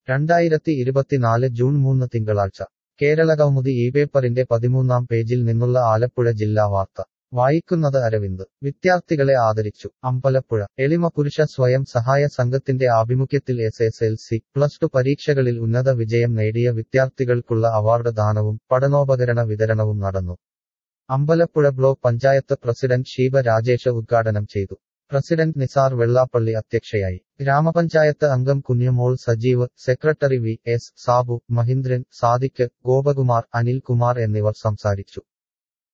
രണ്ടായിരത്തി ഇരുപത്തിനാല് ജൂൺ മൂന്ന് തിങ്കളാഴ്ച കേരളകൗമുദി ഈ പേപ്പറിന്റെ പതിമൂന്നാം പേജിൽ നിന്നുള്ള ആലപ്പുഴ ജില്ലാ വാർത്ത വായിക്കുന്നത് അരവിന്ദ് വിദ്യാർത്ഥികളെ ആദരിച്ചു അമ്പലപ്പുഴ എളിമ പുരുഷ സ്വയം സഹായ സംഘത്തിന്റെ ആഭിമുഖ്യത്തിൽ S S L C plus two പരീക്ഷകളിൽ ഉന്നത വിജയം നേടിയ വിദ്യാർത്ഥികൾക്കുള്ള അവാർഡ് ദാനവും പഠനോപകരണ വിതരണവും നടന്നു അമ്പലപ്പുഴ ബ്ലോക്ക് പഞ്ചായത്ത് പ്രസിഡന്റ് ഷീബ രാജേഷ് ഉദ്ഘാടനം ചെയ്തു പ്രസിഡന്റ് നിസാർ വെള്ളാപ്പള്ളി അധ്യക്ഷയായി ഗ്രാമപഞ്ചായത്ത് അംഗം Kunjumol Sajeev secretary V S Sabu Mahindran Sadiq Gopakumar Anilkumar എന്നിവർ സംസാരിച്ചു